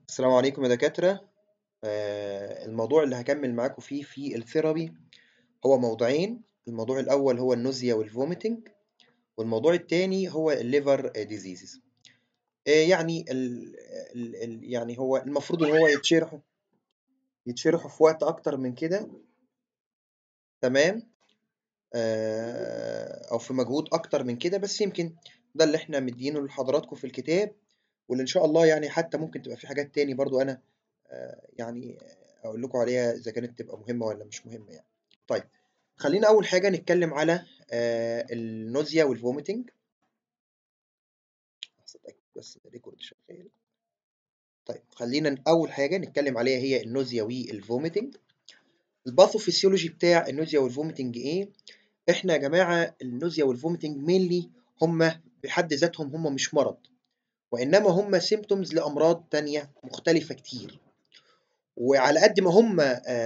السلام عليكم يا دكاترة آه، الموضوع اللي هكمل معاكم فيه في الثيرابي هو موضوعين الموضوع الأول هو النوزيا والفوميتنج والموضوع التاني هو الليفر ديزيزز يعني ال ال ال يعني هو المفروض إن هو يتشرحوا يتشرحوا في وقت أكتر من كده تمام آه، أو في مجهود أكتر من كده بس يمكن ده اللي إحنا مدينه لحضراتكم في الكتاب واللي إن شاء الله يعني حتى ممكن تبقى في حاجات تاني برضو أنا آه، يعني أقول لكم عليها إذا كانت تبقى مهمة ولا مش مهمة يعني. طيب خلينا أول حاجة نتكلم على آه، النوزيا والفوميتنج. لحظة أتأكد بس الريكورد شغال. طيب خلينا أول حاجة نتكلم عليها هي النوزيا والفوميتنج. الباثوفيسيولوجي بتاع النوزيا والفوميتنج إيه؟ إحنا يا جماعة النوزيا والفوميتنج مينلي هم بحد ذاتهم هم مش مرض وإنما هم سيمتومز لأمراض تانية مختلفة كتير. وعلى قد ما هم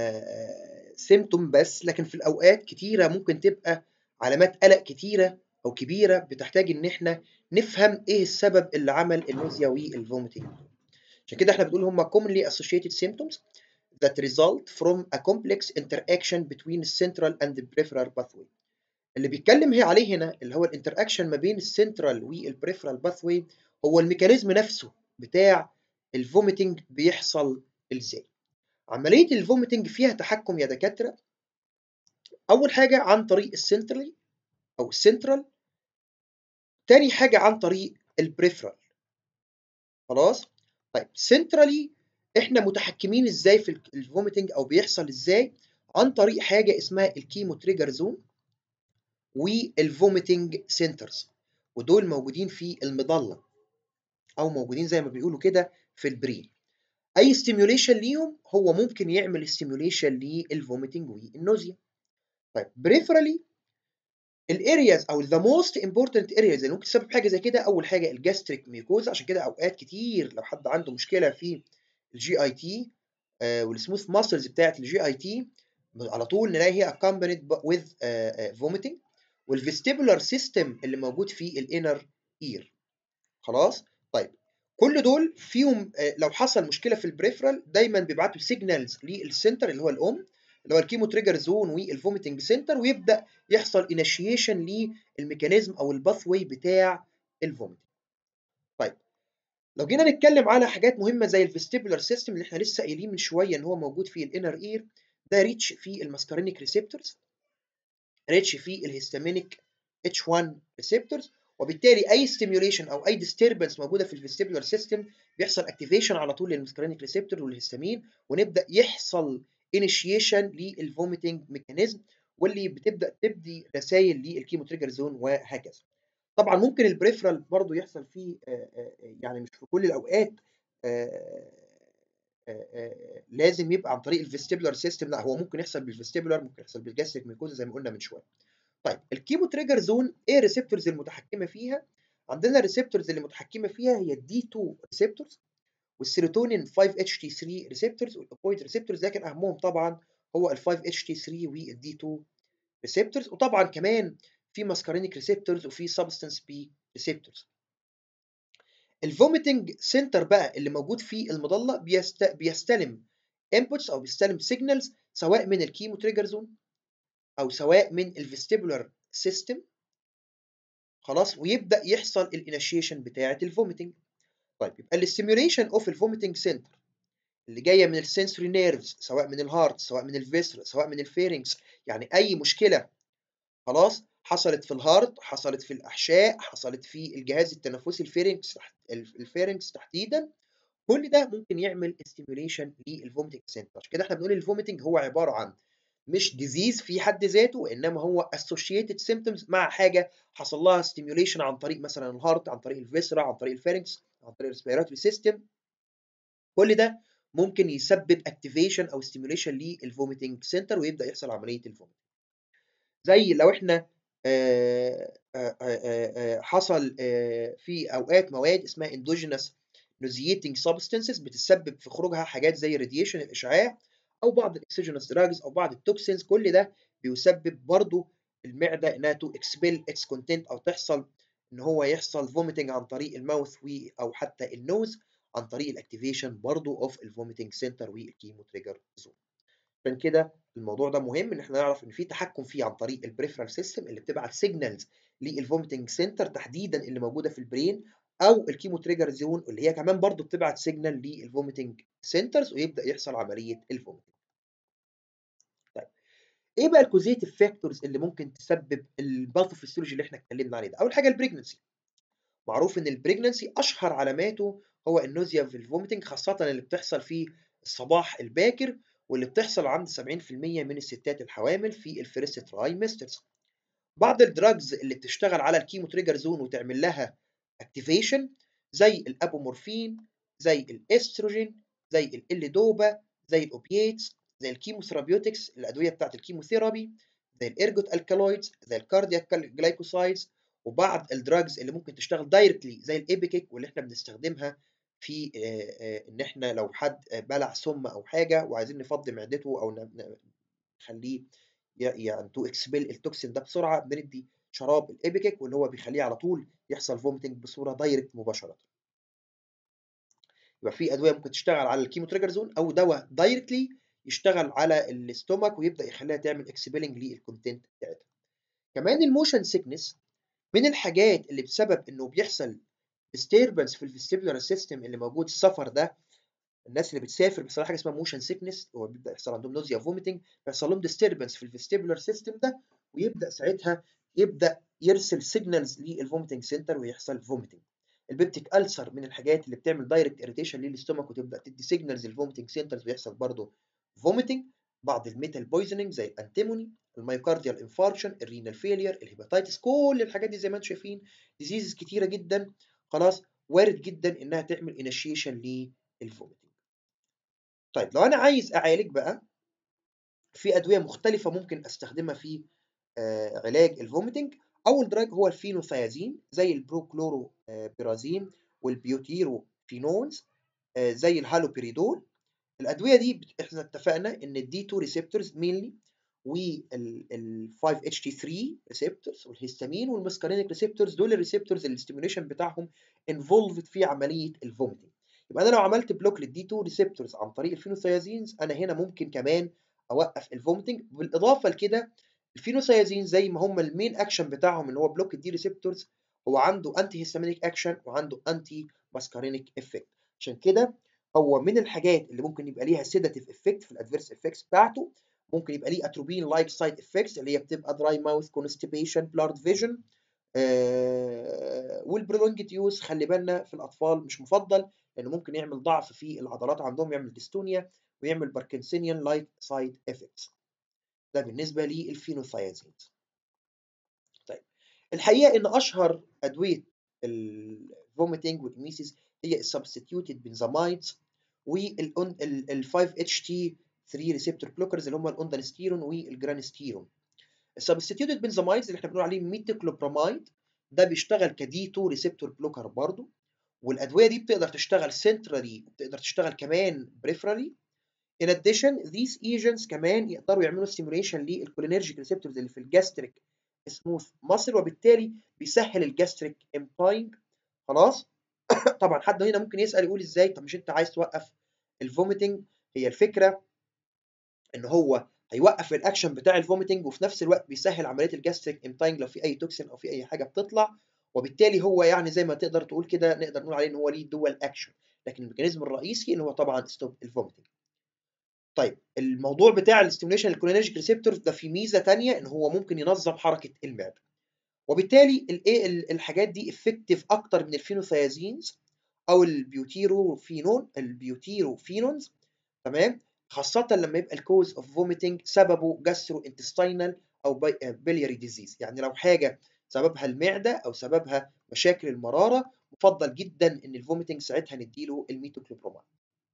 سيمتوم بس لكن في الاوقات كتيره ممكن تبقى علامات قلق كتيره او كبيره بتحتاج ان احنا نفهم ايه السبب اللي عمل النوزيا والفوميتنج عشان كده احنا بنقول هم commonly associated symptoms that result from a complex interaction between the central and the peripheral pathway اللي بيتكلم هي عليه هنا اللي هو الانتراكشن ما بين السنترال والبريفرال باثوي هو الميكانيزم نفسه بتاع الفوميتنج بيحصل ازاي عملية الفوميتنج فيها تحكم يا دكاترة أول حاجة عن طريق السنترالي أو السنترال تاني حاجة عن طريق البريفرال خلاص طيب سنترالي احنا متحكمين ازاي في الفوميتنج او بيحصل ازاي عن طريق حاجة اسمها الكيمو تريجر زون والفوميتنج سنترز ودول موجودين في المظلة او موجودين زي ما بيقولوا كده في البرين اي ستيميوليشن ليهم هو ممكن يعمل ستيميوليشن للفوميتنج والنوزيا طيب بريفرالي الارياز او ذا موست امبورتنت ارياز اللي ممكن تسبب حاجه زي كده اول حاجه الجاستريك ميكوزا عشان كده اوقات كتير لو حد عنده مشكله في الجي اي تي والسموث ماسلز بتاعه الجي اي تي على طول نلاقي هي accompanied with vomiting والفيستيبولار سيستم اللي موجود في الانر اير خلاص طيب كل دول فيهم لو حصل مشكله في البريفرال دايما بيبعتوا سيجنالز للسنتر اللي هو الام اللي هو الكيمو تريجر زون والفوميتنج سنتر ويبدا يحصل انيشيشن للميكانيزم او الباث واي بتاع الفوميتنج. طيب لو جينا نتكلم على حاجات مهمه زي الفيستيبولار سيستم اللي احنا لسه قايلين من شويه ان هو موجود في الانر اير ده ريتش في الماسكارينيك ريسبتورز ريتش في الهيستامينيك اتش 1 ريسبتورز وبالتالي اي ستيميوليشن او اي ديستربنس موجوده في الفيستيبولار سيستم بيحصل اكتيفيشن على طول للمسكرينيك ريسبتور والهستامين ونبدا يحصل انيشيشن للفوميتنج ميكانيزم واللي بتبدا تبدي رسائل للكيمو تريجر زون وهكذا. طبعا ممكن البريفرال برضه يحصل فيه يعني مش في كل الاوقات لازم يبقى عن طريق الفيستيبولار سيستم لا هو ممكن يحصل بالفيستيبولار ممكن يحصل بالجاستريك ميكوزا زي ما قلنا من شويه. طيب الكيمو تريجر زون ايه الريسبتورز المتحكمه فيها؟ عندنا الريسبتورز اللي متحكمه فيها هي الدي 2 ريسبتورز والسيروتونين 5 اتش تي 3 ريسبتورز والاوبويد ريسبتورز لكن اهمهم طبعا هو ال 5 اتش تي 3 والدي 2 ريسبتورز وطبعا كمان في ماسكارينيك ريسبتورز وفي سبستانس بي ريسبتورز الفوميتنج سنتر بقى اللي موجود في المظله بيست... بيستلم انبوتس او بيستلم سيجنالز سواء من الكيمو تريجر زون او سواء من الفيستيبولار سيستم خلاص ويبدا يحصل الانيشيشن بتاعه الفوميتنج طيب يبقى الاستيميوليشن اوف الفوميتنج سنتر اللي جايه من السنسوري نيرفز سواء من الهارت سواء من الفيسر سواء من الفيرنكس يعني اي مشكله خلاص حصلت في الهارت حصلت في الاحشاء حصلت في الجهاز التنفسي الفيرنكس الفيرنكس تحديدا كل ده ممكن يعمل استيميوليشن للفوميتنج سنتر عشان كده احنا بنقول الفوميتنج هو عباره عن مش ديزيز في حد ذاته وانما هو associated symptoms مع حاجه حصل لها stimulation عن طريق مثلا الهارت عن طريق الفيسرا عن طريق الفيرنكس عن طريق الريسبيراتوري سيستم كل ده ممكن يسبب اكتيفيشن او stimulation للفوميتنج سنتر ويبدا يحصل عمليه الفوميتنج زي لو احنا آآ آآ حصل في اوقات مواد اسمها endogenous nauseating substances بتسبب في خروجها حاجات زي راديشن الاشعاع او بعض الاكسجينوس دراجز او بعض التوكسينز كل ده بيسبب برضو المعده انها تو اكسبيل اتس كونتنت او تحصل ان هو يحصل فوميتنج عن طريق الماوث و او حتى النوز عن طريق الاكتيفيشن برضه اوف الفوميتنج سنتر والكيمو تريجر زون عشان كده الموضوع ده مهم ان احنا نعرف ان في تحكم فيه عن طريق البريفرال سيستم اللي بتبعت سيجنالز للفوميتنج سنتر تحديدا اللي موجوده في البرين او الكيمو تريجر زون اللي هي كمان برضو بتبعت سيجنال للفوميتنج سنترز ويبدا يحصل عمليه الفوميتنج. طيب ايه بقى الكوزيتيف فاكتورز اللي ممكن تسبب الباثوفيسيولوجي اللي احنا اتكلمنا عليه ده؟ اول حاجه البريجنسي. معروف ان البريجنسي اشهر علاماته هو النوزيا في الفوميتنج خاصه اللي بتحصل في الصباح الباكر واللي بتحصل عند 70% من الستات الحوامل في الفيرست ترايمسترز. بعض الدراجز اللي بتشتغل على الكيمو تريجر زون وتعمل لها اكتيفيشن زي الابومورفين زي الاستروجين زي الليدوبا زي الاوبياتس زي الكيموثيرابيوتكس الادويه بتاعت الكيموثيرابي زي الارجوت الكالويدز زي الكاردياك جلايكوسايدز وبعض الدراجز اللي ممكن تشتغل دايركتلي زي الابيكيك واللي احنا بنستخدمها في ان احنا لو حد بلع سم او حاجه وعايزين نفضي معدته او نخليه يعني تو اكسبل التوكسين ده بسرعه بندي شراب الابيكيك واللي هو بيخليه على طول يحصل فوميتنج بصوره دايركت مباشره. يبقى في ادويه ممكن تشتغل على الكيمو تريجر زون او دواء دايركتلي يشتغل على الاستومك ويبدا يخليها تعمل اكسبيلنج للكونتنت بتاعتها. كمان الموشن سيكنس من الحاجات اللي بسبب انه بيحصل disturbance في الفيستيبولار سيستم اللي موجود السفر ده الناس اللي بتسافر بيحصل حاجه اسمها موشن سيكنس هو بيبدا يحصل عندهم نوزيا فوميتنج بيحصل لهم disturbance في الفيستيبولار سيستم ده ويبدا ساعتها يبدا يرسل سيجنالز للفوميتنج سنتر ويحصل فوميتنج البيبتيك ألسر من الحاجات اللي بتعمل دايركت اريتيشن للاستومك وتبدا تدي سيجنالز للفوميتنج سنترز ويحصل برضه فوميتنج بعض الميتال بويزنينج زي الانتيموني الميوكارديال انفاركشن الرينال فيلير الهيباتيتس كل الحاجات دي زي ما انتم شايفين ديزيزز كتيره جدا خلاص وارد جدا انها تعمل انيشيشن للفوميتنج طيب لو انا عايز اعالج بقى في ادويه مختلفه ممكن استخدمها في آه علاج الفوميتنج اول دراج هو الفينوثيازين زي البروكلورو آه بيرازين والبيوتيرو فينونز آه زي الهالوبيريدول الادويه دي احنا اتفقنا ان الدي 2 ريسبتورز مينلي وال 5 اتش تي 3 ريسبتورز والهيستامين والمسكارينيك ريسبتورز دول الريسبتورز اللي الاستيميوليشن بتاعهم انفولفد في عمليه الفوميتنج يبقى انا لو عملت بلوك للدي 2 ريسبتورز عن طريق الفينوثيازينز انا هنا ممكن كمان اوقف الفوميتنج بالاضافه لكده الفينوثيازين زي ما هم المين اكشن بتاعهم اللي هو بلوك الدي ريسبتورز هو عنده انتي هيستامينيك اكشن وعنده انتي ماسكارينيك افكت عشان كده هو من الحاجات اللي ممكن يبقى ليها سيداتيف افكت في الادفيرس افكتس بتاعته ممكن يبقى ليه اتروبين لايك سايد افكتس اللي هي بتبقى دراي ماوث كونستيبيشن بلارد فيجن آه والبرولونجد يوز خلي بالنا في الاطفال مش مفضل لانه ممكن يعمل ضعف في العضلات عندهم يعمل ديستونيا ويعمل باركنسونيان لايك سايد افكتس ده بالنسبه للفينوثيازينز طيب الحقيقه ان اشهر ادويه الفوميتنج والاميسيس هي السبستيتيوتد بنزامايدز وال 5 اتش تي 3 ريسبتور بلوكرز اللي هم الاوندانستيرون والجرانستيرون السبستيتيوتد بنزامايدز اللي احنا بنقول عليه ميتوكلوبراميد ده بيشتغل كدي 2 ريسبتور بلوكر برضه والادويه دي بتقدر تشتغل سنترالي وبتقدر تشتغل كمان بريفرالي In addition, these agents كمان يقدروا يعملوا stimulation للكولينرجيك ريسبتورز اللي في الجاستريك سموث ماسل وبالتالي بيسهل الجاستريك امباينج خلاص طبعا حد هنا ممكن يسال يقول ازاي طب مش انت عايز توقف الفوميتنج هي الفكره ان هو هيوقف الاكشن بتاع الفوميتنج وفي نفس الوقت بيسهل عمليه الجاستريك امباينج لو في اي توكسين او في اي حاجه بتطلع وبالتالي هو يعني زي ما تقدر تقول كده نقدر نقول عليه ان هو ليه دول اكشن لكن الميكانيزم الرئيسي ان هو طبعا ستوب الفوميتنج طيب الموضوع بتاع الاستيموليشن الكولينرجيك ريسبتورز ده في ميزه ثانيه ان هو ممكن ينظم حركه المعده وبالتالي الايه الحاجات دي افكتيف اكتر من الفينوثيازينز او البيوتيروفينون البيوتيروفينونز تمام خاصه لما يبقى الكوز اوف فوميتنج سببه جاسترو انتستينال او بيلياري ديزيز يعني لو حاجه سببها المعده او سببها مشاكل المراره مفضل جدا ان الفوميتنج ساعتها نديله الميتوكلوبرومات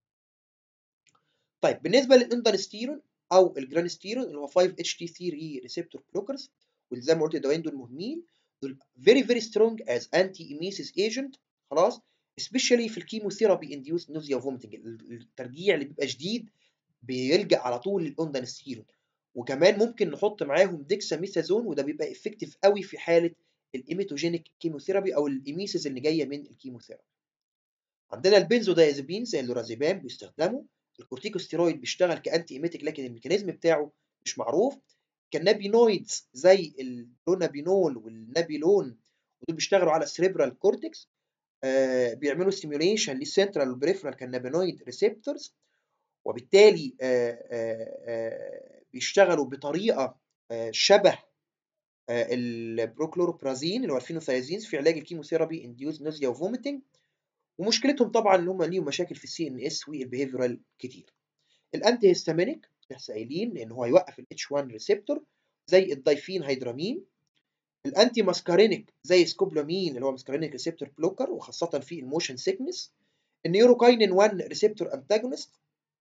طيب بالنسبه للاندرستيرون او الجرانستيرون اللي هو 5 اتش تي 3 ريسبتور بلوكرز وزي ما قلت الدوايين دول مهمين دول very very strong as anti emesis agent خلاص especially في الكيموثيرابي انديوس نوزيا فوميتنج الترجيع اللي بيبقى شديد بيلجا على طول للاندرستيرون وكمان ممكن نحط معاهم ديكساميثازون وده بيبقى افكتيف قوي في حاله الايميتوجينيك كيموثيرابي او الايميسيس اللي جايه من الكيموثيرابي عندنا البنزودايازيبين زي اللورازيبام بيستخدموا الكورتيكوستيرويد بيشتغل كانتي ايميتيك لكن الميكانيزم بتاعه مش معروف كالنابينويدز زي اللونابينول والنابيلون ودول بيشتغلوا على السريبرال كورتكس آه بيعملوا ستيميوليشن للسنترال والبريفرال كالنابينويد ريسبتورز وبالتالي آه آه بيشتغلوا بطريقه شبه البروكلوروبرازين اللي هو الفينوثايزينز في علاج الكيموثيرابي انديوز نوزيا وفوميتنج ومشكلتهم طبعا ان هم ليهم مشاكل في السي ان اس والبيهيفيرال كتير الانتي هيستامينيك لسه قايلين لان هو هيوقف الاتش 1 ريسبتور زي الدايفين هيدرامين الانتي ماسكارينيك زي سكوبلامين اللي هو ماسكارينيك ريسبتور بلوكر وخاصه في الموشن سيكنس النيوروكاينين 1 ريسبتور انتاجونست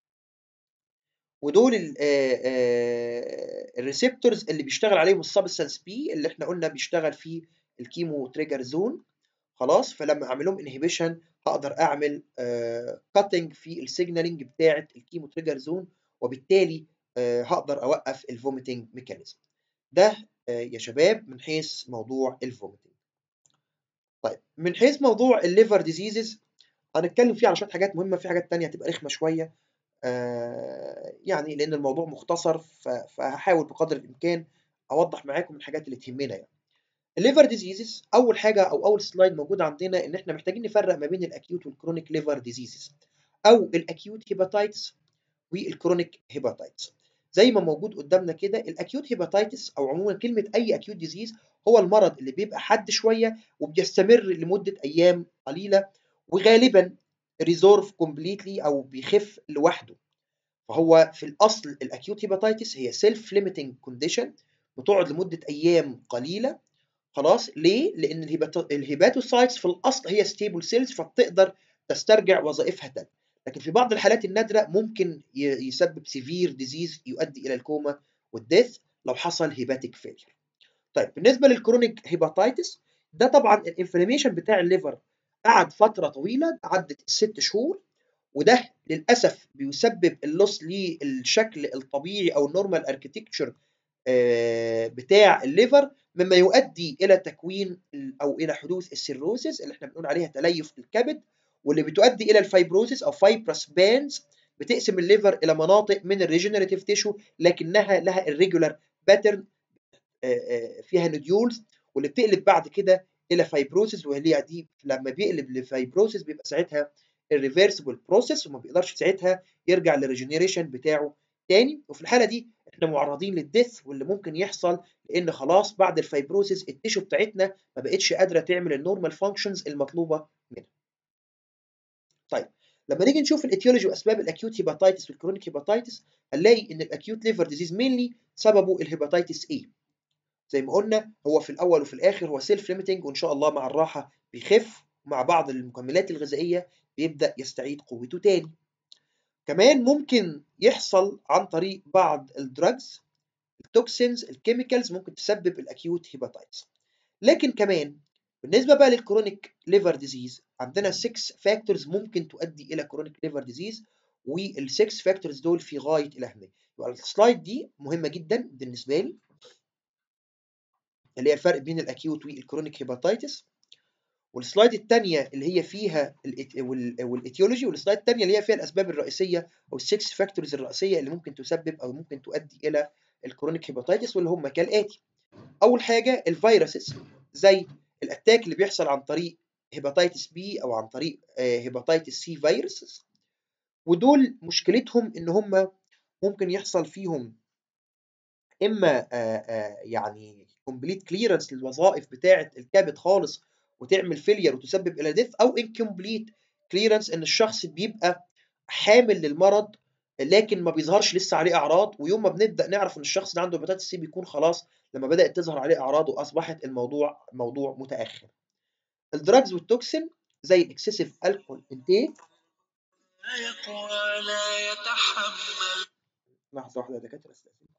ودول الريسبتورز اللي بيشتغل عليهم السبستانس بي اللي احنا قلنا بيشتغل في الكيمو تريجر زون خلاص فلما اعمل لهم انهبيشن هقدر اعمل كاتنج في السيجنالينج بتاعه الكيمو تريجر زون وبالتالي هقدر اوقف الفوميتنج ميكانيزم ده يا شباب من حيث موضوع الفوميتنج طيب من حيث موضوع الليفر ديزيزز هنتكلم فيه على شويه حاجات مهمه في حاجات تانية هتبقى رخمه شويه آه يعني لان الموضوع مختصر فهحاول بقدر الامكان اوضح معاكم الحاجات اللي تهمنا يعني الليفر ديزيزز اول حاجه او اول سلايد موجود عندنا ان احنا محتاجين نفرق ما بين الاكيوت والكرونيك ليفر ديزيزز او الاكيوت هيباتايتس والكرونيك هيباتايتس زي ما موجود قدامنا كده الاكيوت هيباتايتس او عموما كلمه اي اكيوت ديزيز هو المرض اللي بيبقى حاد شويه وبيستمر لمده ايام قليله وغالبا ريزورف كومبليتلي او بيخف لوحده فهو في الاصل الاكيوت هيباتايتس هي سيلف ليميتنج كونديشن بتقعد لمده ايام قليله خلاص ليه؟ لان الهيباتوسايتس في الاصل هي ستيبل سيلز فبتقدر تسترجع وظائفها تاني لكن في بعض الحالات النادره ممكن يسبب سيفير ديزيز يؤدي الى الكوما والديث لو حصل هيباتيك فيلير طيب بالنسبه للكرونيك هيباتايتس ده طبعا الانفلاميشن بتاع الليفر قعد فتره طويله عدت الست شهور وده للاسف بيسبب اللص للشكل الطبيعي او النورمال اركتكتشر بتاع الليفر مما يؤدي الى تكوين او الى حدوث السيروسيس اللي احنا بنقول عليها تليف الكبد واللي بتؤدي الى الفايبروسيس او فايبرس بانز بتقسم الليفر الى مناطق من الريجنريتيف تيشو لكنها لها الريجولار باترن فيها نوديولز واللي بتقلب بعد كده الى فايبروسيس وهي دي لما بيقلب لفايبروسيس بيبقى ساعتها الريفرسبل بروسيس وما بيقدرش ساعتها يرجع للريجنريشن بتاعه تاني وفي الحاله دي احنا معرضين للديث واللي ممكن يحصل لان خلاص بعد الفايبروسيس التيشو بتاعتنا ما بقتش قادره تعمل النورمال فانكشنز المطلوبه منها. طيب لما نيجي نشوف الايتيولوجي واسباب الاكيوت هيباتايتس والكرونيك هيباتايتس هنلاقي ان الاكيوت ليفر ديزيز مينلي سببه الهيباتايتس اي زي ما قلنا هو في الاول وفي الاخر هو سيلف ليميتنج وان شاء الله مع الراحه بيخف مع بعض المكملات الغذائيه بيبدا يستعيد قوته تاني كمان ممكن يحصل عن طريق بعض الدراجز التوكسينز الكيميكالز ممكن تسبب الاكيوت هيباتايتس لكن كمان بالنسبه بقى للكرونيك ليفر ديزيز عندنا 6 فاكتورز ممكن تؤدي الى كرونيك ليفر ديزيز وال6 فاكتورز دول في غايه الاهميه يبقى السلايد دي مهمه جدا بالنسبه لي اللي هي الفرق بين الاكيوت والكرونيك هيباتايتس والسلايد الثانيه اللي هي فيها والايتيولوجي والسلايد الثانيه اللي هي فيها الاسباب الرئيسيه او السكس فاكتورز الرئيسيه اللي ممكن تسبب او ممكن تؤدي الى الكرونيك هيباتايتس واللي هم كالاتي اول حاجه الفيروسز زي الاتاك اللي بيحصل عن طريق هيباتايتس بي او عن طريق هيباتايتس سي فيروسز ودول مشكلتهم ان هم ممكن يحصل فيهم اما يعني كومبليت كليرنس للوظائف بتاعه الكبد خالص وتعمل فيلير وتسبب الى ديث او انكمبليت كليرنس ان الشخص بيبقى حامل للمرض لكن ما بيظهرش لسه عليه اعراض ويوم ما بنبدا نعرف ان الشخص ده عنده هيباتيتس سي بيكون خلاص لما بدات تظهر عليه اعراض واصبحت الموضوع موضوع متاخر الدراجز والتوكسين زي الاكسسيف الكحول انتيك لا يقوى لا يتحمل لحظه واحده يا دكاتره استاذنكم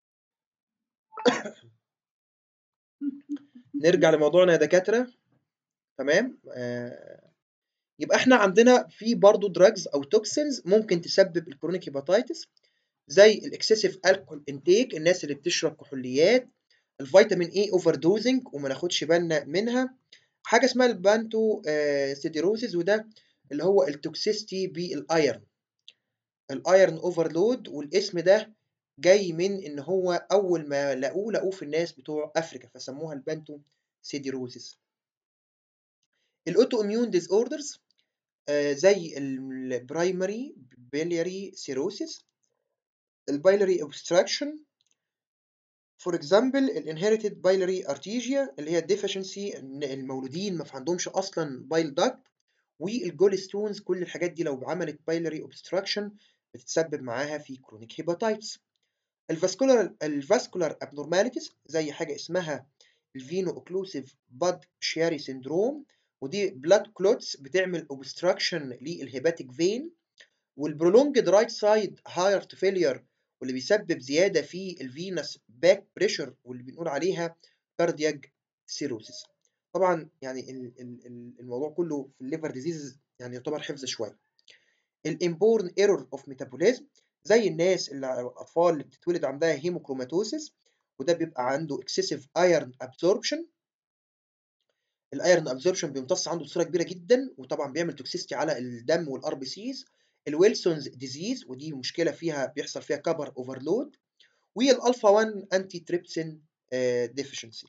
نرجع لموضوعنا يا دكاتره تمام آه يبقى احنا عندنا في برضه دراجز او توكسينز ممكن تسبب الكرونيك هيباتايتس زي الاكسسيف الكحول انتيك الناس اللي بتشرب كحوليات الفيتامين اي اوفر دوزنج وما ناخدش بالنا منها حاجه اسمها البانتو آه سيديروزيز وده اللي هو التوكسيستي بالايرن الايرن اوفرلود والاسم ده جاي من ان هو اول ما لقوه لقوه في الناس بتوع افريكا فسموها البانتو سيديروزيس الاوتو اميون ديز اوردرز زي البرايمري بيلياري سيروسيس البايلري اوبستراكشن فور اكزامبل الانهيرتد بايلري ارتيجيا اللي هي الديفشنسي ان المولودين ما عندهمش اصلا بايل داكت والجول ستونز كل الحاجات دي لو عملت بايلري اوبستراكشن بتتسبب معاها في كرونيك هيباتايتس الفاسكولار الفاسكولار ابنورماليتيز زي حاجه اسمها الفينو اوكلوسيف باد شياري سيندروم ودي بلاد كلوتس بتعمل اوبستراكشن للهيباتيك فين والبرولونجد رايت سايد هارت فيلير واللي بيسبب زياده في الفينس باك بريشر واللي بنقول عليها كاردياك سيروسيس طبعا يعني الموضوع كله في الليفر ديزيز يعني يعتبر حفظ شويه الامبورن ايرور اوف ميتابوليزم زي الناس اللي الاطفال اللي بتتولد عندها هيموكروماتوسيس وده بيبقى عنده اكسسيف ايرن ابزوربشن الايرن ابزوربشن بيمتص عنده بصوره كبيره جدا وطبعا بيعمل توكسيستي على الدم والار بي سيز الويلسونز ديزيز ودي مشكله فيها بيحصل فيها كبر اوفرلود والالفا 1 انتي تريبسين ديفيشنسي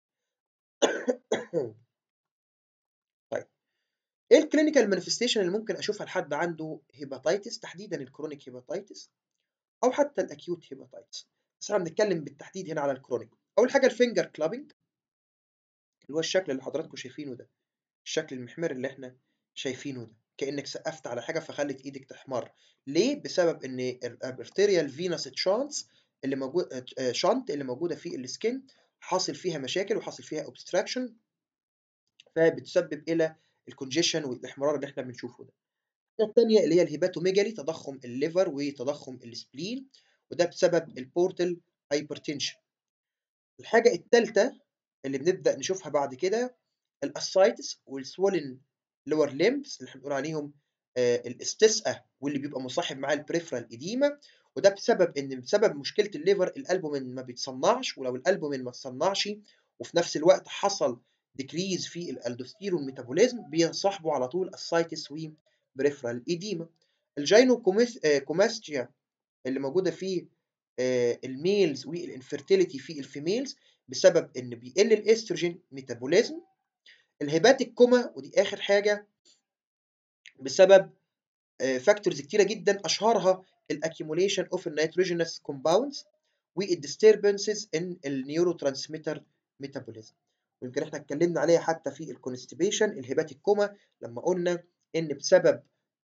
طيب ايه الكلينيكال مانيفستيشن اللي ممكن اشوفها لحد عنده هيباتيتس تحديدا الكرونيك هيباتيتس او حتى الاكيوت هيباتيتس بس احنا بنتكلم بالتحديد هنا على الكرونيك اول حاجه الفينجر كلابنج اللي هو الشكل اللي حضراتكم شايفينه ده الشكل المحمر اللي احنا شايفينه ده كانك سقفت على حاجه فخلت ايدك تحمر ليه بسبب ان الارتيريال فينس تشانس اللي موجود شانت اللي موجوده في السكين حاصل فيها مشاكل وحاصل فيها اوبستراكشن فبتسبب الى الكونجيشن والاحمرار اللي احنا بنشوفه ده الحاجه الثانيه اللي هي الهيباتوميجالي تضخم الليفر وتضخم السبلين وده بسبب البورتال هايبرتنشن الحاجه الثالثه اللي بنبدا نشوفها بعد كده الاسايتس والسولن لور ليمبس اللي احنا بنقول عليهم آه الاستسقاء واللي بيبقى مصاحب معاه البريفرال اديما وده بسبب ان بسبب مشكله الليفر الالبومين ما بيتصنعش ولو الالبومين ما تصنعش وفي نفس الوقت حصل ديكريز في الالدوستيرون ميتابوليزم بيصاحبه على طول السايتس وبريفرال اديما الجاينو كوماستيا اللي موجوده في آه الميلز والانفيرتيليتي في الفيميلز بسبب ان بيقل الاستروجين ميتابوليزم الهيباتيك كوما ودي اخر حاجه بسبب فاكتورز كتيره جدا اشهرها الاكيوميليشن اوف النيتروجينس كومباوندز والديستربنسز ان النيورو ترانسميتر ميتابوليزم ويمكن احنا اتكلمنا عليها حتى في الكونستيبيشن الهيباتيك كوما لما قلنا ان بسبب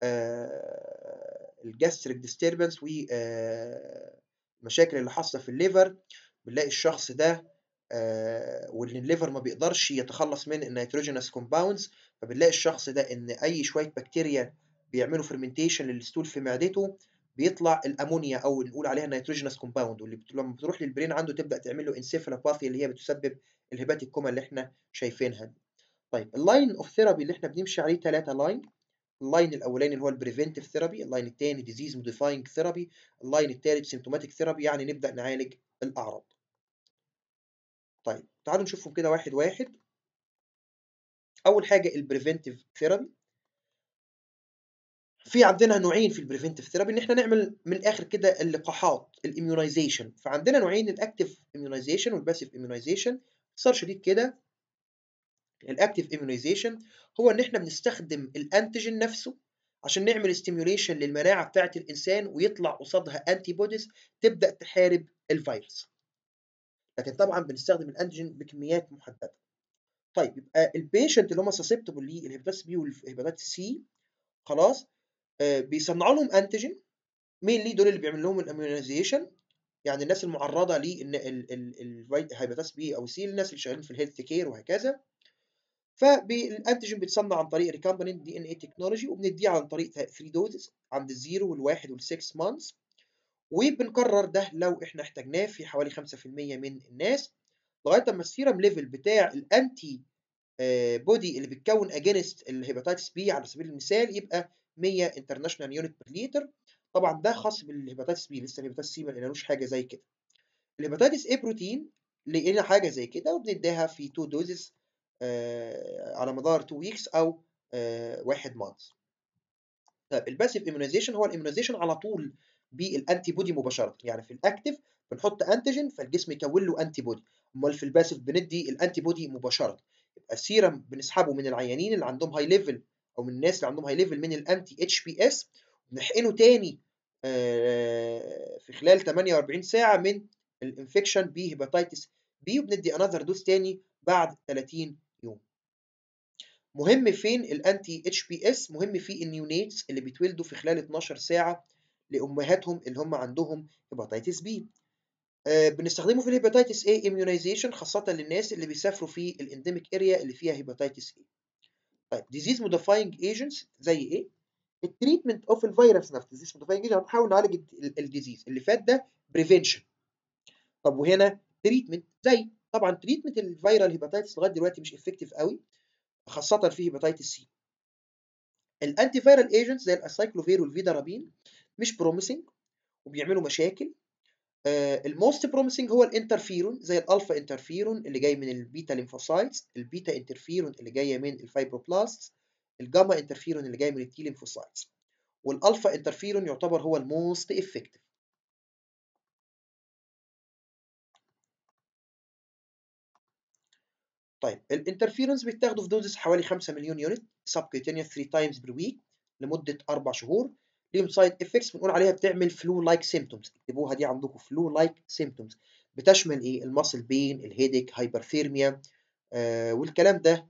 الجاستريك ديستربنس والمشاكل اللي حاصله في الليفر بنلاقي الشخص ده آه وان الليفر ما بيقدرش يتخلص من النيتروجينس كومباوندز فبنلاقي الشخص ده ان اي شويه بكتيريا بيعملوا فرمنتيشن للستول في معدته بيطلع الامونيا او نقول عليها نيتروجينس كومباوند واللي بت... لما بتروح للبرين عنده تبدا تعمل له انسيفالوباثي اللي هي بتسبب الهيباتيك كوما اللي احنا شايفينها دي. طيب اللاين اوف ثيرابي اللي احنا بنمشي عليه ثلاثه لاين اللاين الاولاني اللي هو البريفنتيف ثيرابي اللاين الثاني ديزيز موديفاينج ثيرابي اللاين الثالث سيمتوماتيك ثيرابي يعني نبدا نعالج الاعراض طيب تعالوا نشوفهم كده واحد واحد اول حاجه البريفنتيف ثيرابي في عندنا نوعين في البريفنتيف ثيرابي ان احنا نعمل من الاخر كده اللقاحات الاميونايزيشن فعندنا نوعين الاكتيف اميونايزيشن والباسيف اميونايزيشن باختصار شديد كده الاكتيف اميونايزيشن هو ان احنا بنستخدم الانتيجين نفسه عشان نعمل ستيميوليشن للمناعه بتاعه الانسان ويطلع قصادها انتي بوديز تبدا تحارب الفيروس لكن طبعا بنستخدم الانتيجين بكميات محدده طيب يبقى البيشنت اللي هم سسبتبل للهيباتيتس بي والهيباتيتس سي خلاص آه بيصنعوا لهم انتيجين مين ليه دول اللي بيعمل لهم الاميونيزيشن يعني الناس المعرضه لان الهيباتيتس بي او سي الناس اللي شغالين في الهيلث كير وهكذا فالانتيجين بيتصنع عن طريق ريكامبننت دي ان اي تكنولوجي وبنديه عن طريق 3 دوزز عند الزيرو والواحد والسكس مانثs وبنكرر ده لو احنا احتاجناه في حوالي 5% من الناس لغايه اما السيرم ليفل بتاع الانتي بودي اللي بيتكون اجينست الهيباتيتس بي على سبيل المثال يبقى 100 انترناشونال يونت بير لتر طبعا ده خاص بالهيباتيتس بي لسه الهيباتيتس سي ما لقينالوش حاجه زي كده الهيباتيتس اي بروتين لقينا حاجه زي كده وبنديها في 2 دوزز آه على مدار 2 ويكس او آه واحد مانث طيب الباسيف immunization هو الاميونيزيشن على طول بالانتي بودي مباشره يعني في الاكتف بنحط انتيجين فالجسم يكون له انتي بودي امال في الباسيف بندي الانتي بودي مباشره يبقى السيرم بنسحبه من العيانين اللي عندهم هاي ليفل او من الناس اللي عندهم هاي ليفل من الانتي اتش بي اس بنحقنه تاني آه، في خلال 48 ساعه من الانفكشن بهيباتيتس بي وبندي انذر دوز تاني بعد 30 يوم مهم فين الانتي اتش بي اس مهم في النيونيتس اللي بيتولدوا في خلال 12 ساعه لامهاتهم اللي هم عندهم هيباتيتس بي آه، بنستخدمه في الهيباتيتس A immunization خاصة للناس اللي بيسافروا في الانديميك اريا اللي فيها هيباتيتس A. طيب disease modifying agents زي ايه؟ التريتمنت اوف الفيروس نفسه disease modifying agent هنحاول نعالج الديزيز اللي فات ده prevention. طب وهنا تريتمنت زي طبعا تريتمنت الفيرال هيباتيتس لغايه دلوقتي مش افكتيف قوي خاصة في هيباتيتس سي. الانتي فيرال ايجنتس زي الاسايكلوفير والفيدارابين مش بروميسنج وبيعملوا مشاكل الموست بروميسنج هو الانترفيرون زي الالفا انترفيرون اللي جاي من البيتا ليمفوسايتس البيتا انترفيرون اللي جايه من الفايبروبلاست الجاما انترفيرون اللي جاي من التي ليمفوسايتس والالفا انترفيرون يعتبر هو الموست افكتيف طيب الانترفيرونز بيتاخدوا في دوزز حوالي 5 مليون يونت سبكيوتينيوس 3 تايمز بير ويك لمده اربع شهور ليهم سايد افكتس بنقول عليها بتعمل فلو لايك سيمتومز اكتبوها دي عندكم فلو لايك سيمتومز بتشمل ايه الماسل بين الهيديك هايبرثيرميا آه والكلام ده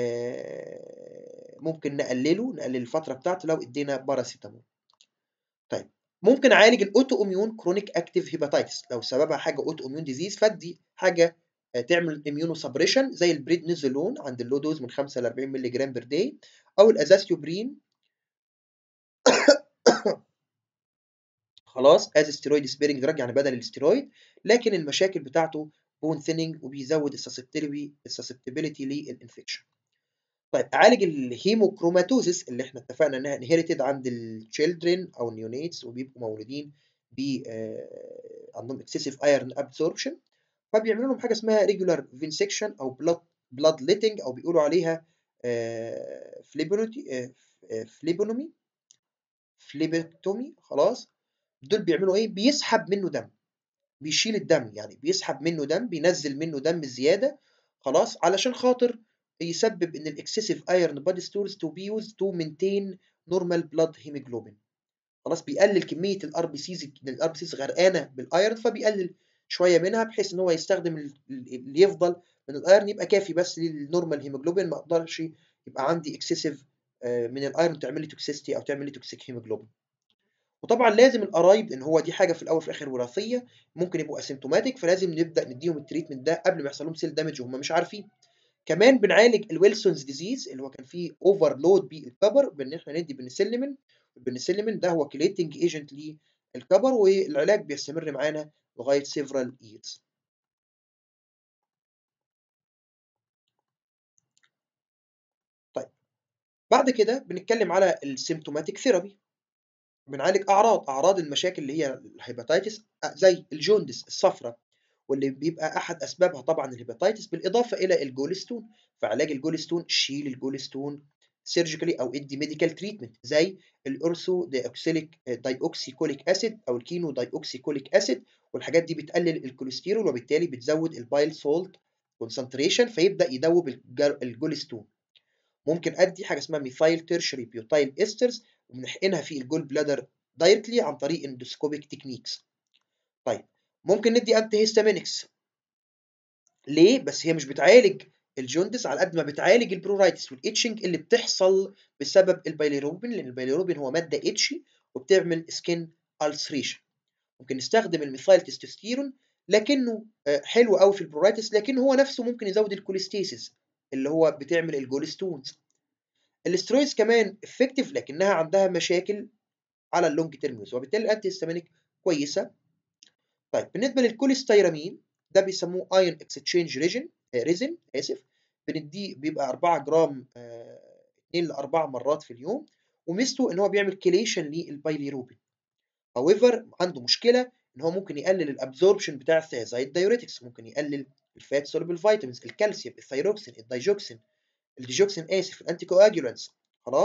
آه ممكن نقلله نقلل الفتره بتاعته لو ادينا باراسيتامول طيب ممكن اعالج الاوتو اميون كرونيك اكتيف هيباتيتس لو سببها حاجه اوتو اميون ديزيز فدي حاجه آه تعمل اميونو سبريشن زي البريدنيزولون عند اللو دوز من 5 ل 40 مللي جرام بير داي او الازاثيوبرين خلاص از ستيرويد سبيرنج دراج يعني بدل الاستيرويد لكن المشاكل بتاعته بون ثيننج وبيزود السسبتبيليتي للانفكشن طيب اعالج الهيموكروماتوزيس اللي احنا اتفقنا انها انهيرتد عند التشيلدرن او النيونيتس وبيبقوا مولودين ب آه عندهم اكسسيف ايرون ابسوربشن فبيعملوا لهم حاجه اسمها ريجولار فينسكشن او بلاد بلاد ليتنج او بيقولوا عليها آه فليبونوتي آه فليبونومي فليبكتومي خلاص دول بيعملوا ايه بيسحب منه دم بيشيل الدم يعني بيسحب منه دم بينزل منه دم زياده خلاص علشان خاطر يسبب ان الاكسسيف ايرون بادي ستورز تو بي يوز تو مينتين نورمال بلاد هيموجلوبين خلاص بيقلل كميه الار بي سيز الار بي سيز غرقانه بالايرون فبيقلل شويه منها بحيث ان هو يستخدم اللي يفضل من الايرون يبقى كافي بس للنورمال هيموجلوبين ما اقدرش يبقى عندي اكسسيف من الايرون تعمل لي توكسيستي او تعمل لي توكسيك هيموجلوبين وطبعا لازم القرايب لان هو دي حاجه في الاول وفي الاخر وراثيه ممكن يبقوا اسيمتوماتيك فلازم نبدا نديهم التريتمنت ده قبل ما يحصل لهم سيل دامج وهم مش عارفين كمان بنعالج الويلسونز ديزيز اللي هو كان فيه اوفرلود بالكبر بان احنا ندي بنسلمين البنسلمين ده هو كليتنج ايجنت للكبر والعلاج بيستمر معانا لغايه سيفرال ييرز طيب بعد كده بنتكلم على السيمتوماتيك ثيرابي بنعالج اعراض اعراض المشاكل اللي هي الهيباتيتس زي الجوندس الصفرة واللي بيبقى احد اسبابها طبعا الهيباتيتس بالاضافه الى الجولستون فعلاج الجولستون شيل الجولستون سيرجيكالي او ادي ميديكال تريتمنت زي الاورثو دايوكسيليك دايوكسيكوليك اسيد او الكينو دايوكسيكوليك اسيد والحاجات دي بتقلل الكوليسترول وبالتالي بتزود البايل سولت كونسنتريشن فيبدا يدوب الجولستون ممكن ادي حاجه اسمها ميثايل تيرشري بيوتايل استرز وبنحقنها في الجول بلادر دايركتلي عن طريق اندوسكوبيك تكنيكس طيب ممكن ندي انتي هيستامينكس ليه بس هي مش بتعالج الجوندس على قد ما بتعالج البرورايتس والاتشنج اللي بتحصل بسبب البيليروبين لان البيليروبين هو ماده اتشي وبتعمل سكين السريشن ممكن نستخدم الميثايل تستوستيرون لكنه حلو قوي في البرورايتس لكن هو نفسه ممكن يزود الكوليستيسيس اللي هو بتعمل الجولستونز الاسترويدز كمان افكتيف لكنها عندها مشاكل على اللونج تيرم يوز وبالتالي الانتي هيستامينيك كويسه طيب بالنسبه للكوليستيرامين ده بيسموه ايون اكستشينج ريجن ريزن اسف بنديه بيبقى 4 جرام 2 ل 4 مرات في اليوم وميزته ان هو بيعمل كيليشن للبايليروبين however عنده مشكله ان هو ممكن يقلل الابزوربشن بتاع الثيازايد دايوريتكس ممكن يقلل الفات سولبل فيتامينز الكالسيوم الثيروكسين الدايجوكسين الديجوكسين اسف الانتي كواجولانتس خلاص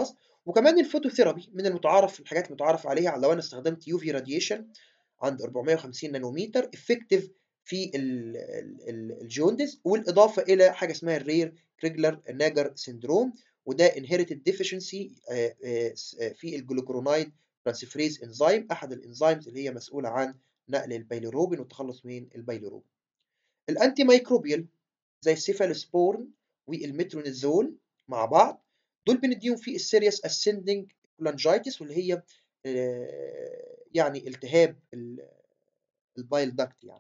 وكمان الفوتوثيرابي من المتعارف الحاجات المتعارف عليها لو انا استخدمت يو في راديشن عند 450 نانومتر افكتيف في ال- ال- ال- الجوندس والاضافه الى حاجه اسمها الرير كريجلر ناجر سيندروم وده inherited deficiency آه، آه، س- آه، في الجلوكرونايد ترانسفريز انزيم احد الانزيمز اللي هي مسؤوله عن نقل البيليروبين والتخلص من البيليروبين الانتي مايكروبيال زي السيفالوسبورن والمترونيزول مع بعض دول بنديهم في السيريس اسندنج كولانجايتس واللي هي آه، يعني التهاب ال- البايل داكت يعني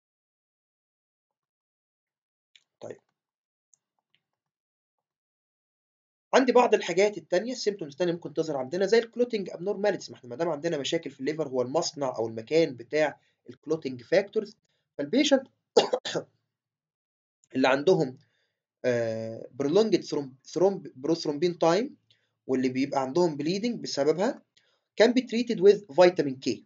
طيب عندي بعض الحاجات التانية السيمتومز التانية ممكن تظهر عندنا زي الكلوتنج ابنورماليتيز ما احنا ما دام عندنا مشاكل في الليفر هو المصنع او المكان بتاع الكلوتنج فاكتورز فالبيشنت اللي عندهم برولونجد ثرومب بروثرومبين تايم واللي بيبقى عندهم بليدنج بسببها كان بي تريتد وذ فيتامين كي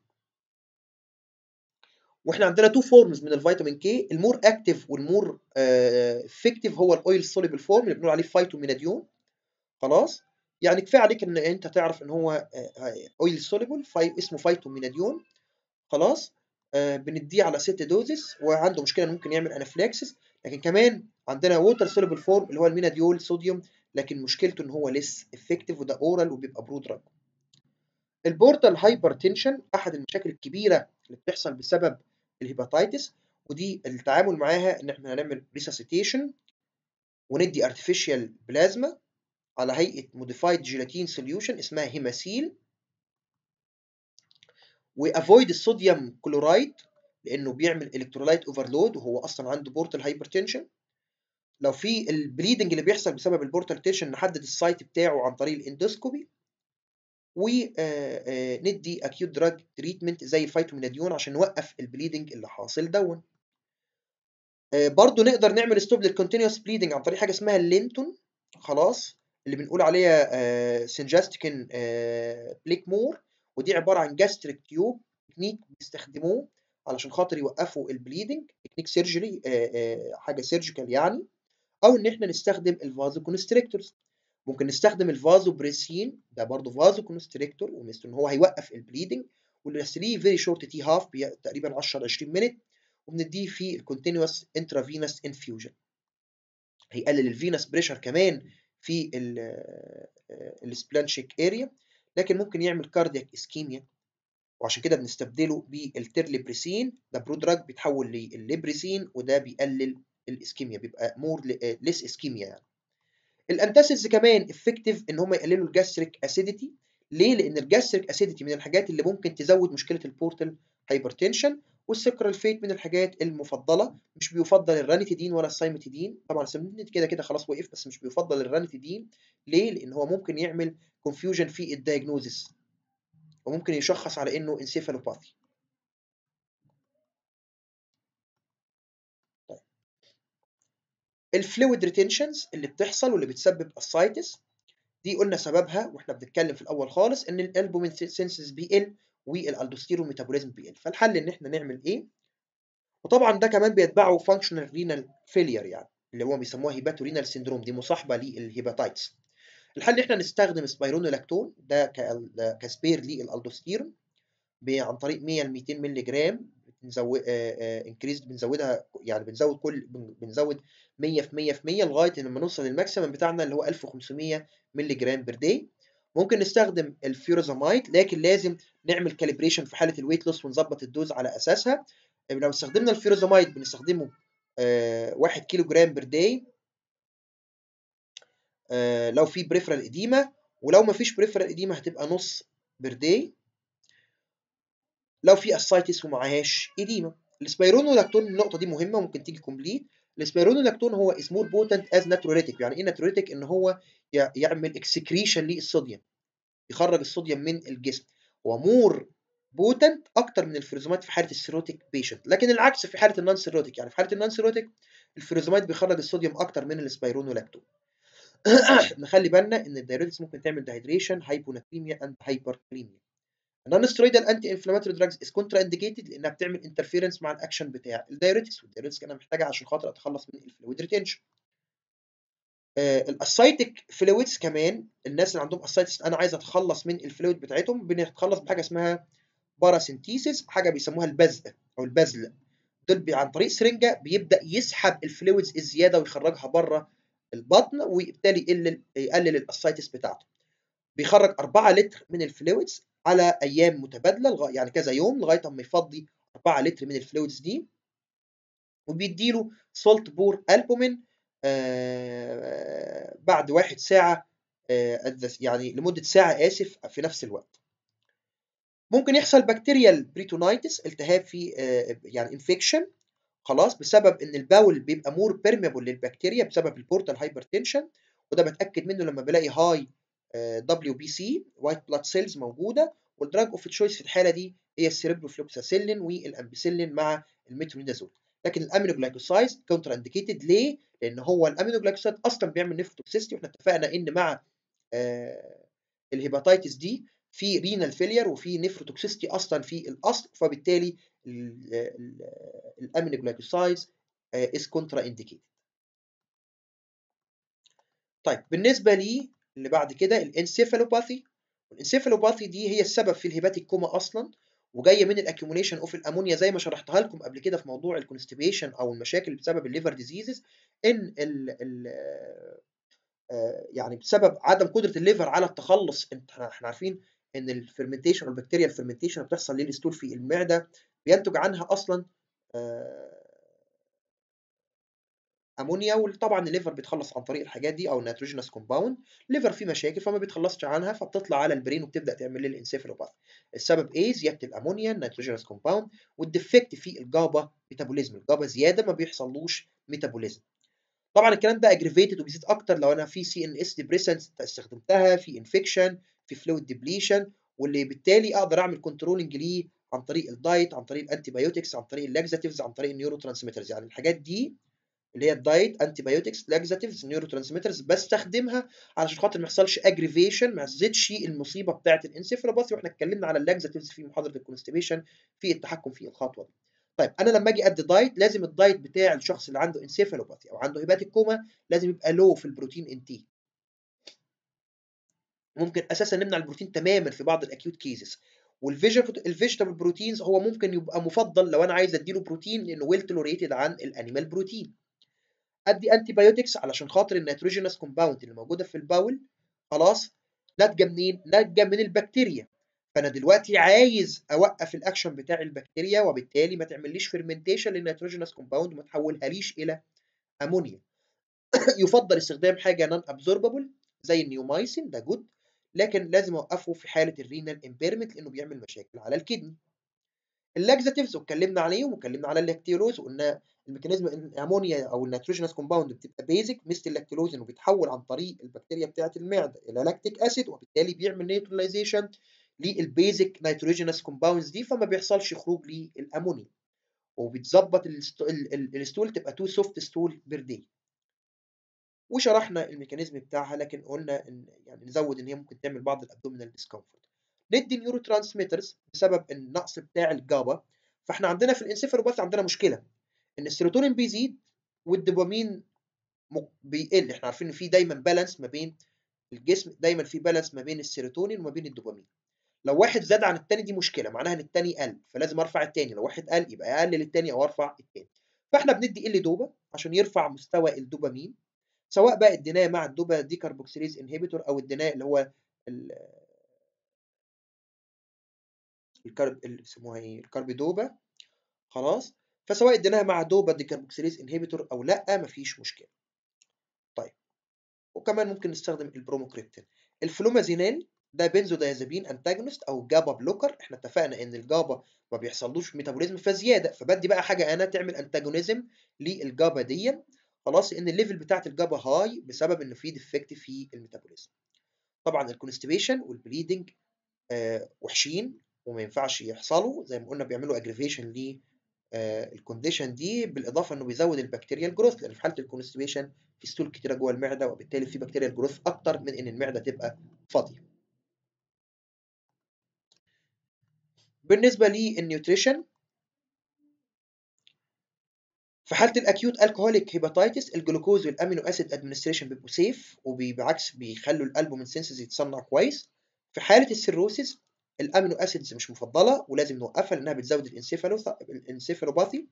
واحنا عندنا تو فورمز من الفيتامين كي المور اكتف والمور افكتيف هو الاويل سوليبل فورم اللي بنقول عليه فايتوميناديون خلاص يعني كفايه عليك ان انت تعرف ان هو اويل سوليبل اسمه فايتوميناديون خلاص آه، بنديه على ست دوزز وعنده مشكله إنه ممكن يعمل انافلاكسس لكن كمان عندنا ووتر سوليبل فورم اللي هو الميناديول صوديوم لكن مشكلته ان هو ليس افكتيف وده اورال وبيبقى برو دراج البورتال هايبرتنشن احد المشاكل الكبيره اللي بتحصل بسبب الهيباتيتس ودي التعامل معاها ان احنا هنعمل ريساسيتيشن وندي ارتفيشال بلازما على هيئه موديفايد جيلاتين سوليوشن اسمها هيماسيل وافويد الصوديوم كلورايد لانه بيعمل الكترولايت اوفرلود وهو اصلا عنده بورتال هايبرتنشن لو في البليدنج اللي بيحصل بسبب البورتال تنشن نحدد السايت بتاعه عن طريق الاندوسكوبي وندي اكيوت دراج تريتمنت زي الفيتوميناديون عشان نوقف البليدنج اللي حاصل دون آه، برضو نقدر نعمل ستوب للكونتينوس بليدنج عن طريق حاجه اسمها اللينتون خلاص اللي بنقول عليها سنجاستيكن بليك مور ودي عباره عن جاستريك تيوب تكنيك بيستخدموه علشان خاطر يوقفوا البليدنج تكنيك سيرجري حاجه سيرجيكال يعني او ان احنا نستخدم الفازو كونستريكتورز ممكن نستخدم الفازو بريسين ده برضه فازو كونستريكتور ومثل ان هو هيوقف البليدنج واللي 3 فيري شورت تي هاف تقريبا 10 20 مينت وبنديه في الكونتينوس انترافينوس انفيوجن هيقلل الفينس بريشر كمان في السبلانشيك اريا لكن ممكن يعمل كاردياك اسكيميا وعشان كده بنستبدله بالترليبريسين ده برو دراج بيتحول للليبريسين وده بيقلل الاسكيميا بيبقى مور ليس اسكيميا يعني الانتاسيدز كمان افكتيف ان هم يقللوا الجاستريك اسيديتي ليه؟ لان الجاستريك اسيديتي من الحاجات اللي ممكن تزود مشكله البورتال هايبرتنشن والسكرالفيت من الحاجات المفضله مش بيفضل الرانيتيدين ولا السايمتيدين طبعا السايمتيدين كده كده خلاص وقف بس مش بيفضل الرانيتيدين ليه؟ لان هو ممكن يعمل كونفيوجن في الدايجنوزس وممكن يشخص على انه انسيفالوباثي طيب الفلويد ريتنشنز اللي بتحصل واللي بتسبب السايتس دي قلنا سببها واحنا بنتكلم في الاول خالص ان الالبومين سينسز بيقل والالدوستيرون ميتابوليزم بيقل فالحل ان احنا نعمل ايه وطبعا ده كمان بيتبعه فانكشنال رينال فيلير يعني اللي هو بيسموها هيباتو رينال سيندروم دي مصاحبه للهيباتايتس الحل ان احنا نستخدم سبايرونولاكتون ده ك- كسبير للالدوستيرون ب- عن طريق 100 ل 200 مللي جرام بنزود انكريز بنزودها يعني بنزود كل بن- بنزود 100 في 100 في 100 لغايه لما نوصل للماكسيمم بتاعنا اللي هو 1500 مللي جرام بير داي ممكن نستخدم الفيورازامايد لكن لازم نعمل كاليبريشن في حاله الويت لوس ونظبط الدوز على اساسها لو استخدمنا الفيورازامايد بنستخدمه 1 كيلو جرام بير داي لو في بريفرال اديما ولو ما فيش بريفرال اديما هتبقى نص بير داي لو في اسايتس ومعهاش اديما السبيرونولاكتون النقطه دي مهمه ممكن تيجي كومبليت السبيرونولاكتون هو اسمه بوتنت از ناتروليتيك يعني ايه ناتروليتيك ان هو ي- يعمل اكسكريشن للصوديوم يخرج الصوديوم من الجسم هو مور بوتنت اكتر من الفيروزومات في حاله السيروتيك بيشنت لكن العكس في حاله النون سيروتيك يعني في حاله النون سيروتيك الفيروزومات بيخرج الصوديوم اكتر من السبيرونولاكتون نخلي بالنا ان الدايوريتكس ممكن تعمل دهيدريشن هايبوناتريميا اند هايبركليميا النون سترويدال انتي انفلاماتوري دراجز از كونترا انديكيتد لانها بتعمل انترفيرنس مع الاكشن بتاع الدايوريتكس والدايوريتكس انا محتاجها عشان خاطر اتخلص من الفلويد ريتنشن الاسايتك فلويدز كمان الناس اللي عندهم اسايتس انا عايز اتخلص من الفلويد بتاعتهم بنتخلص بحاجه اسمها باراسينتيسيس حاجه بيسموها البزق او البذل دول بي- عن طريق سرنجه بيبدا يسحب الفلويدز الزياده ويخرجها بره البطن وبالتالي يقلل يقلل الاسايتس بتاعته بيخرج 4 لتر من الفلويدز على ايام متبادله لغا- يعني كذا يوم لغايه اما يفضي 4 لتر من الفلويدز دي وبيديله سولت بور البومين آه بعد واحد ساعه آه at the- يعني لمده ساعه اسف في نفس الوقت ممكن يحصل بكتيريال بريتونايتس التهاب في آه يعني انفكشن خلاص بسبب ان الباول بيبقى مور بيرميبل للبكتيريا بسبب البورتال هايبرتنشن وده بتاكد منه لما بلاقي هاي دبليو بي سي وايت بلاد سيلز موجوده والدراج اوف تشويس في الحاله دي هي السيربروفلوكساسيلين والامبيسيلين مع الميترونيدازول لكن الامينوجلايكوسايد كونتر انديكيتد ليه؟ لان هو الامينوجلايكوسايد اصلا بيعمل نيفروتوكسيستي واحنا اتفقنا ان مع آه الهيباتيتس دي في رينال فيلير وفي نيفروتوكسيستي اصلا في الاصل فبالتالي الامينوجلايكوسايدز از كونترا انديكيتد طيب بالنسبه لي اللي بعد كده الانسيفالوباثي الانسيفالوباثي دي هي السبب في الهيباتيك كوما اصلا وجايه من الاكيوميليشن اوف الامونيا زي ما شرحتها لكم قبل كده في موضوع الكونستيبيشن او المشاكل بسبب الليفر ديزيزز ان ال ال آه، يعني بسبب عدم قدره الليفر على التخلص انت احنا عارفين ان الفرمنتيشن البكتيريا الفرمنتيشن بتحصل للستول في المعده بينتج عنها اصلا آه، امونيا وطبعا الليفر بيتخلص عن طريق الحاجات دي او النيتروجينوس كومباوند الليفر فيه مشاكل فما بيتخلصش عنها فبتطلع على البرين وبتبدا تعمل لي الانسيفالوباث السبب ايه زياده الامونيا النيتروجينوس كومباوند والديفكت في الجابا ميتابوليزم الجابا زياده ما بيحصلوش ميتابوليزم طبعا الكلام ده اجريفيتد وبيزيد اكتر لو انا في سي ان اس ديبريسنت استخدمتها في انفكشن في فلويد ديبليشن واللي بالتالي اقدر اعمل كنترولنج ليه عن طريق الدايت عن طريق الانتي بايوتكس عن طريق اللاكزاتيفز عن طريق النيورو ترانسميترز يعني الحاجات دي اللي هي الدايت انتي بايوتكس لاكزاتيفز نيورو ترانسميترز بستخدمها علشان خاطر ما يحصلش اجريفيشن ما تزيدش المصيبه بتاعه الانسيفالوباثي واحنا اتكلمنا على اللاكزاتيفز في محاضره الكونستيبيشن في التحكم في الخطوه دي طيب انا لما اجي ادي دايت لازم الدايت بتاع الشخص اللي عنده انسيفالوباثي او عنده هيباتيك كوما لازم يبقى لو في البروتين انتيك ممكن اساسا نمنع البروتين تماما في بعض الاكيوت كيسز والفيجيتابل بروتينز هو ممكن يبقى مفضل لو انا عايز اديله بروتين لانه ويل تولوريتد عن الانيمال بروتين ادي انتي بايوتكس علشان خاطر النيتروجينوس كومباوند اللي موجوده في الباول خلاص ناتجه منين؟ ناتجه من البكتيريا فانا دلوقتي عايز اوقف الاكشن بتاع البكتيريا وبالتالي ما تعمليش فيرمنتيشن للنيتروجينوس كومباوند وما تحولهاليش الى امونيا يفضل استخدام حاجه نون ابزوربابل زي النيومايسين ده جود لكن لازم اوقفه في حاله الرينال امبيرمنت لانه بيعمل مشاكل على الكدني اللاكزاتيفز واتكلمنا عليهم واتكلمنا على اللاكتيولوز وقلنا الميكانيزم ان الامونيا او النيتروجينوس كومباوند بتبقى بيزك مثل اللاكتيلوز انه بيتحول عن طريق البكتيريا بتاعه المعده الى لاكتيك اسيد وبالتالي بيعمل نيوتراليزيشن للبيزك نيتروجينوس كومباوندز دي فما بيحصلش خروج للامونيا وبتظبط الست- ال- ال- الستول تبقى تو سوفت ستول بير داي وشرحنا الميكانيزم بتاعها لكن قلنا ان يعني نزود ان هي ممكن تعمل بعض الابدومينال ديسكمفورت ندي نيورو ترانسميترز بسبب النقص بتاع الجابا فاحنا عندنا في الانسيفالوباث عندنا مشكله ان السيروتونين بيزيد والدوبامين م- بيقل احنا عارفين ان في دايما بالانس ما بين الجسم دايما في بالانس ما بين السيروتونين وما بين الدوبامين لو واحد زاد عن التاني دي مشكله معناها ان التاني قل فلازم ارفع التاني لو واحد قل يبقى اقلل التاني او ارفع التاني فاحنا بندي ال دوبا عشان يرفع مستوى الدوبامين سواء بقى اديناه مع الدوبا دي كاربوكسيليز انهبيتور او اديناه اللي هو ال- الكارب اللي بيسموها ايه الكاربيدوبا خلاص فسواء اديناها مع دوبا دي كاربوكسيليز انهبيتور او لا مفيش مشكله طيب وكمان ممكن نستخدم البروموكريبتين الفلومازينال ده بنزودايازابين انتاجونست او جابا بلوكر احنا اتفقنا ان الجابا ما بيحصلوش ميتابوليزم فزياده فبدي بقى حاجه انا تعمل انتاجونيزم للجابا دي خلاص ان الليفل بتاعت الجابا هاي بسبب ان في ديفكت في الميتابوليزم طبعا الكونستيبيشن والبليدنج آه وحشين وما ينفعش يحصلوا زي ما قلنا بيعملوا اجريفيشن ل الكونديشن دي بالاضافه انه بيزود البكتيريال جروث لان في حاله الكونستيبيشن في ستول كتيره جوه المعده وبالتالي في بكتيريال جروث اكتر من ان المعده تبقى فاضيه. بالنسبه للنيوتريشن في حاله الاكيوت الكهوليك هيباتيتس الجلوكوز والامينو اسيد ادمنستريشن بيبقوا سيف وبالعكس بيخلوا الالبومين سينسز يتصنع كويس في حاله السيروسيس الامينو اسيدز مش مفضله ولازم نوقفها لانها بتزود الانسيفالو الانسيفالوباثي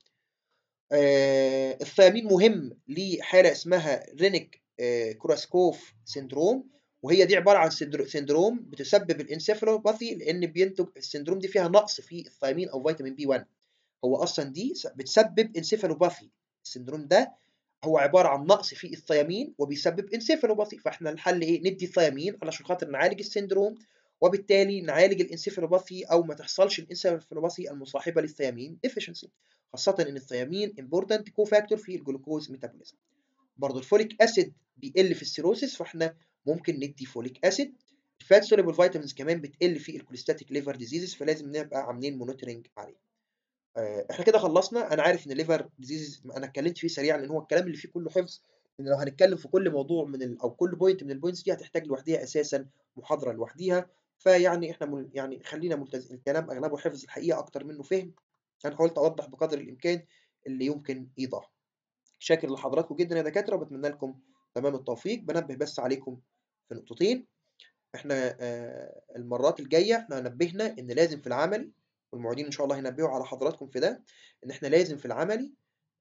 آه الثيامين مهم لحاله اسمها رينيك آه كوراسكوف سيندروم وهي دي عباره عن سيندروم بتسبب الانسيفالوباثي لان بينتج السيندروم دي فيها نقص في الثيامين او فيتامين بي 1 هو اصلا دي بتسبب انسيفالوباثي السندروم ده هو عباره عن نقص في الثيامين وبيسبب انسيفالوباثي فاحنا الحل ايه ندي ثيامين علشان خاطر نعالج السندروم وبالتالي نعالج الانسيفالوباثي او ما تحصلش الانسيفالوباثي المصاحبه للثيامين ديفيشنسي خاصه ان الثيامين امبورتنت كو فاكتور في الجلوكوز ميتابوليزم برضه الفوليك اسيد بيقل في السيروسيس فاحنا ممكن ندي فوليك اسيد الفات سوليبل فيتامينز كمان بتقل في الكوليستاتيك ليفر ديزيزز فلازم نبقى عاملين مونيتورنج عليه احنا كده خلصنا انا عارف ان الليفر ديزيز انا اتكلمت فيه سريعا لان هو الكلام اللي فيه كله حفظ ان لو هنتكلم في كل موضوع من ال... او كل بوينت من البوينتس دي هتحتاج لوحديها اساسا محاضره لوحديها فيعني احنا مل... يعني خلينا ملتزم الكلام اغلبه حفظ الحقيقه اكتر منه فهم انا حاولت اوضح بقدر الامكان اللي يمكن ايضاحه شاكر لحضراتكم جدا يا دكاتره وبتمنى لكم تمام التوفيق بنبه بس عليكم في نقطتين احنا آه المرات الجايه احنا نبهنا ان لازم في العمل والمعيدين ان شاء الله هينبهوا على حضراتكم في ده ان احنا لازم في العملي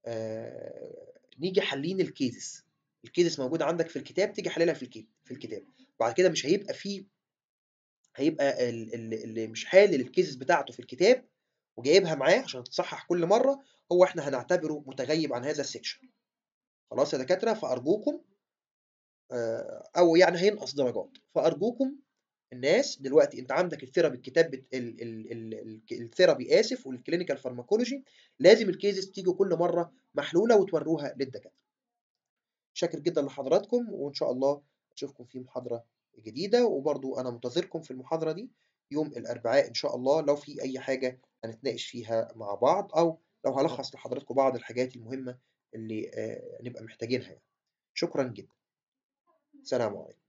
آه نيجي حلين الكيزز الكيزز موجوده عندك في الكتاب تيجي حللها في الكتاب في الكتاب بعد كده مش هيبقى فيه هيبقى اللي مش حالل الكيزز بتاعته في الكتاب وجايبها معاه عشان تتصحح كل مره هو احنا هنعتبره متغيب عن هذا السكشن خلاص يا دكاتره فارجوكم آه او يعني هينقص درجات فارجوكم الناس دلوقتي انت عندك الثيرابي الكتاب بت... ال... ال... ال... الثيرابي اسف والكلينيكال فارماكولوجي لازم الكيزز تيجي كل مره محلوله وتوروها للدكاتره. شاكر جدا لحضراتكم وان شاء الله اشوفكم في محاضره جديده وبرضو انا منتظركم في المحاضره دي يوم الاربعاء ان شاء الله لو في اي حاجه هنتناقش فيها مع بعض او لو هلخص لحضراتكم بعض الحاجات المهمه اللي آه نبقى محتاجينها يعني. شكرا جدا. سلام عليكم.